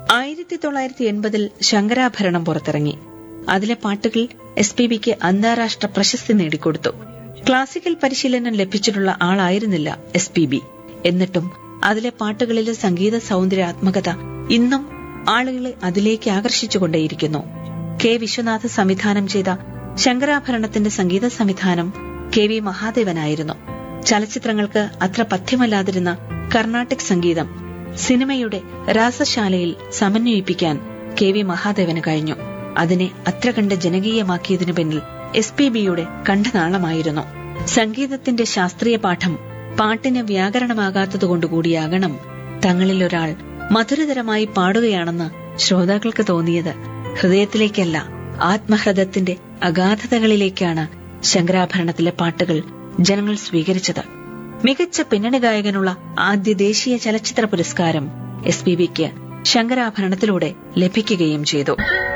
ആയിരത്തി തൊള്ളായിരത്തി എൺപതിൽ ശങ്കരാഭരണം പുറത്തിറങ്ങി അതിലെ പാട്ടുകൾ എസ് പി ബിക്ക് അന്താരാഷ്ട്ര പ്രശസ്തി നേടിക്കൊടുത്തു ക്ലാസിക്കൽ പരിശീലനം ലഭിച്ചിട്ടുള്ള ആളായിരുന്നില്ല എസ് പി ബി എന്നിട്ടും അതിലെ പാട്ടുകളിലെ സംഗീത സൗന്ദര്യാത്മകത ഇന്നും ആളുകളെ അതിലേക്ക് ആകർഷിച്ചുകൊണ്ടേയിരിക്കുന്നു കെ വിശ്വനാഥ് സംവിധാനം ചെയ്ത ശങ്കരാഭരണത്തിന്റെ സംഗീത സംവിധാനം കെ വി മഹാദേവനായിരുന്നു ചലച്ചിത്രങ്ങൾക്ക് അത്ര പഥ്യമല്ലാതിരുന്ന കർണാട്ടിക് സംഗീതം സിനിമയുടെ രാസശാലയിൽ സമന്വയിപ്പിക്കാൻ കെ വി മഹാദേവന് കഴിഞ്ഞു അതിനെ അത്ര കണ്ട് ജനകീയമാക്കിയതിനു പിന്നിൽ എസ് പി ബിയുടെ കണ്ഠനാളമായിരുന്നു സംഗീതത്തിന്റെ ശാസ്ത്രീയ പാഠം പാട്ടിന് വ്യാകരണമാകാത്തതുകൊണ്ടുകൂടിയാകണം തങ്ങളിൽ ഒരാൾ മധുരതരമായി പാടുകയാണെന്ന് ശ്രോതാക്കൾക്ക് തോന്നിയത് ഹൃദയത്തിലേക്കല്ല ആത്മഹൃദത്തിന്റെ അഗാധതകളിലേക്കാണ് ശങ്കരാഭരണത്തിലെ പാട്ടുകൾ ജനങ്ങൾ സ്വീകരിച്ചത് മികച്ച പിന്നണി ഗായകനുള്ള ആദ്യ ദേശീയ ചലച്ചിത്ര പുരസ്കാരം എസ് പി ബിക്ക് ശങ്കരാഭരണത്തിലൂടെ ലഭിക്കുകയും ചെയ്തു